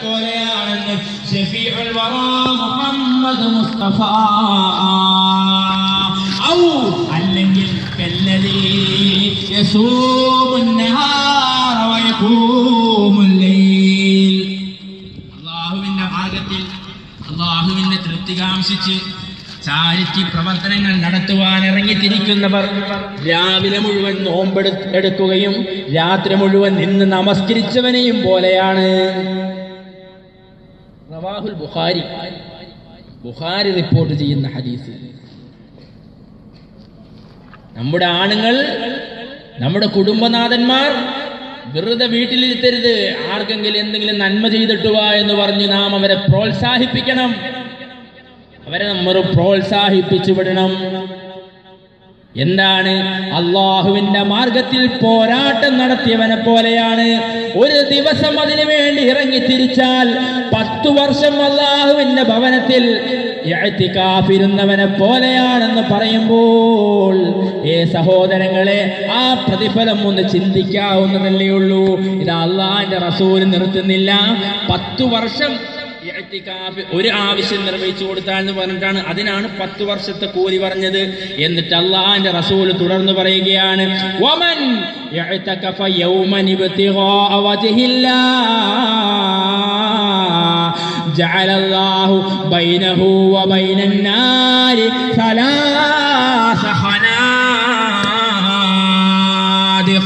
പോലെയാണെന്ന് ഷഫീഉൽ വറാ മുഹമ്മദ് മുസ്തഫ ഔ അല്ലെങ്കിൽ കല്ലദീ യസൂമുൻ നഹാറ വയഖൂമുൽ ലൈൽ അള്ളാഹുവിന്റെ മാർഗത്തിൽ അള്ളാഹുവിന്റെ തൃപ്തി കാംക്ഷിച്ച് ചാരിറ്റി പ്രവർത്തനങ്ങൾ നടത്തുവാൻ ഇറങ്ങിത്തിരിക്കുന്നവർ രാവിലെ മുഴുവൻ നോമ്പെടു എടുക്കുകയും രാത്രി മുഴുവൻ നിന്ന് നമസ്കരിച്ചവനെയും പോലെയാണ് റവാഹുൽ ബുഖാരി ബുഖാരി റിപ്പോർട്ട് ചെയ്യുന്ന ഹദീസ് നമ്മുടെ ആണുങ്ങൾ നമ്മുടെ കുടുംബനാഥന്മാർ വെറുതെ വീട്ടിലിരുത്തരുത് ആർക്കെങ്കിലും എന്തെങ്കിലും നന്മ ചെയ്തിട്ട് വാ എന്ന് പറഞ്ഞ് നാം അവരെ പ്രോത്സാഹിപ്പിക്കണം അവരെ നമ്മൾ പ്രോത്സാഹിപ്പിച്ചു വിടണം എന്താണ് അള്ളാഹുവിന്റെ മാർഗത്തിൽ പോരാട്ടം നടത്തിയവനെ പോലെയാണ് ഒരു ദിവസം അതിനു വേണ്ടി ഇറങ്ങി തിരിച്ചാൽ പത്തു വർഷം അള്ളാഹുവിന്റെ ഭവനത്തിൽ ഇരുന്നവനെ പോലെയാണെന്ന് പറയുമ്പോൾ ഏ സഹോദരങ്ങളെ ആ പ്രതിഫലം ഒന്ന് ചിന്തിക്കാവുന്നതല്ലേ ഉള്ളൂ ഇത് അള്ളാഹിന്റെ റസൂൽ നിർത്തുന്നില്ല പത്തു വർഷം ഇഅ്തികാഫ് ഒരു ആവശ്യം നിർവഹിച്ചു കൊടുത്താൽ എന്ന് പറഞ്ഞിട്ടാണ് അതിനാണ് പത്ത് വർഷത്തെ കൂലി പറഞ്ഞത് എന്നിട്ട് അള്ളാഹിന്റെ റസൂൽ തുടർന്ന് പറയുകയാണ് വമൻ ഇഅ്തകഫ യൗമൻ ഇബ്തിഗാഅ വജ്ഹില്ലാ جعل الله بينه وبين النار ثلاث خنادق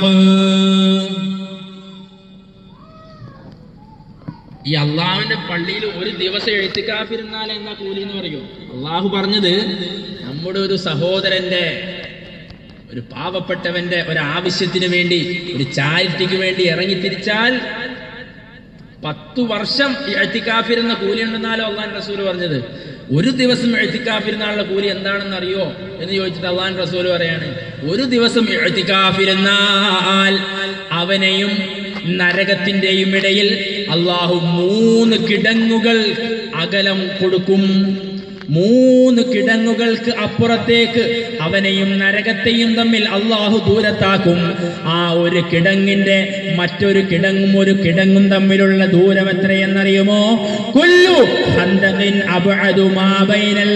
ഈ അള്ളാഹുവിന്റെ പള്ളിയിൽ ഒരു ദിവസം എഴുത്തിക്കാഫിരുന്നാൽ എന്നാ കൂലി എന്ന് പറയൂ അള്ളാഹു പറഞ്ഞത് നമ്മുടെ ഒരു സഹോദരന്റെ ഒരു പാവപ്പെട്ടവന്റെ ഒരു ആവശ്യത്തിന് വേണ്ടി ഒരു ചാരിറ്റിക്ക് വേണ്ടി ഇറങ്ങി തിരിച്ചാൽ പത്തു വർഷം എഴുത്തിക്കാഫിരുന്ന കൂലി ഉണ്ടെന്നാലോ അള്ളാൻ റസൂൽ പറഞ്ഞത് ഒരു ദിവസം എഴുത്തിക്കാഫിരുന്നാളുടെ കൂലി എന്താണെന്ന് അറിയോ എന്ന് ചോദിച്ചിട്ട് അള്ളാൻ റസൂൽ പറയാണ് ഒരു ദിവസം എഴുത്തിക്കാഫിരുന്നാൽ അവനെയും നരകത്തിന്റെയും ഇടയിൽ അള്ളാഹു മൂന്ന് കിടങ്ങുകൾ അകലം കൊടുക്കും മൂന്ന് കിടങ്ങുകൾക്ക് അപ്പുറത്തേക്ക് അവനെയും നരകത്തെയും തമ്മിൽ അള്ളാഹു ദൂരത്താക്കും ആ ഒരു കിടങ്ങിന്റെ മറ്റൊരു കിടങ്ങും ഒരു കിടങ്ങും തമ്മിലുള്ള ദൂരം എത്രയെന്നറിയുമോ കുല്ലു ഖന്ദഖിൻ അബ്അദു മാ ബൈനൽ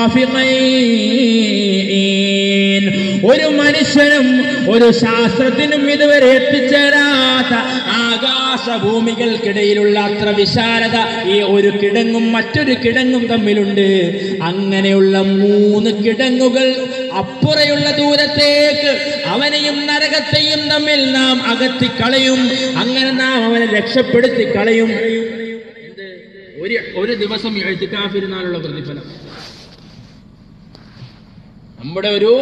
ഖാഫിഖൈൻ ഒരു മനുഷ്യനും ഒരു ശാസ്ത്രത്തിനും ഇതുവരെ എത്തിച്ചേരാത്ത ആകാശഭൂമികൾക്കിടയിലുള്ള അത്ര വിശാലത ഈ ഒരു കിടങ്ങും മറ്റൊരു കിടങ്ങും തമ്മിലുണ്ട് അങ്ങനെയുള്ള മൂന്ന് കിടങ്ങുകൾ അപ്പുറയുള്ള ദൂരത്തേക്ക് അവനെയും നരകത്തെയും തമ്മിൽ നാം അകത്തി കളയും അങ്ങനെ നാം അവനെ രക്ഷപ്പെടുത്തി കളയും എന്ത്? ഒരു ഒരു ദിവസം എഴുത്തിക്കാഫിരുന്നാലുള്ള പ്രതിഫലം നമ്മുടെ ഒരു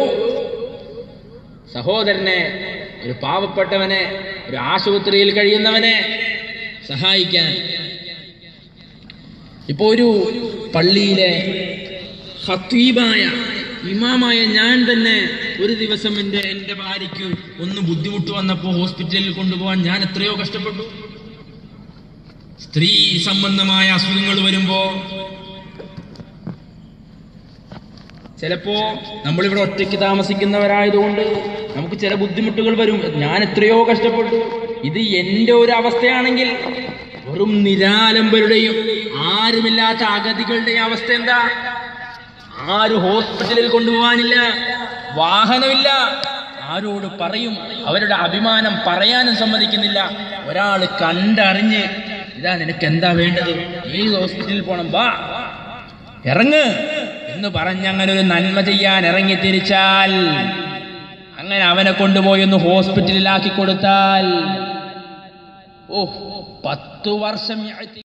സഹോദരനെ ഒരു പാവപ്പെട്ടവനെ ഒരു ആശുപത്രിയിൽ കഴിയുന്നവനെ സഹായിക്കാൻ ഇപ്പൊ ഒരു പള്ളിയിലെ ഹത്തീബായ ഇമാമായ ഞാൻ തന്നെ ഒരു ദിവസം എൻ്റെ എൻ്റെ ഭാര്യയ്ക്ക് ഒന്ന് ബുദ്ധിമുട്ട് വന്നപ്പോൾ ഹോസ്പിറ്റലിൽ കൊണ്ടുപോകാൻ ഞാൻ എത്രയോ കഷ്ടപ്പെട്ടു സ്ത്രീ സംബന്ധമായ അസുഖങ്ങൾ വരുമ്പോ ചിലപ്പോ നമ്മളിവിടെ ഒറ്റയ്ക്ക് താമസിക്കുന്നവരായതുകൊണ്ട് നമുക്ക് ചില ബുദ്ധിമുട്ടുകൾ വരും ഞാൻ എത്രയോ കഷ്ടപ്പെട്ടു ഇത് എൻ്റെ ഒരു അവസ്ഥയാണെങ്കിൽ വെറും നിരാലംബരുടെയും ആരുമില്ലാത്ത അഗതികളുടെയും അവസ്ഥ എന്താ ആരും ഹോസ്പിറ്റലിൽ കൊണ്ടുപോകാനില്ല വാഹനമില്ല ആരോട് പറയും അവരുടെ അഭിമാനം പറയാനും സമ്മതിക്കുന്നില്ല ഒരാൾ കണ്ടറിഞ്ഞ് ഇതാ നിനക്ക് എന്താ വേണ്ടത് ഏത് ഹോസ്പിറ്റലിൽ പോണം വാ ഇറങ്ങ് എന്ന് പറഞ്ഞ് അങ്ങനെ ഒരു നന്മ ചെയ്യാൻ ഇറങ്ങി തിരിച്ചാൽ അങ്ങനെ അവനെ കൊണ്ടുപോയി ഒന്ന് ഹോസ്പിറ്റലിലാക്കി കൊടുത്താൽ ഓ പത്തു വർഷം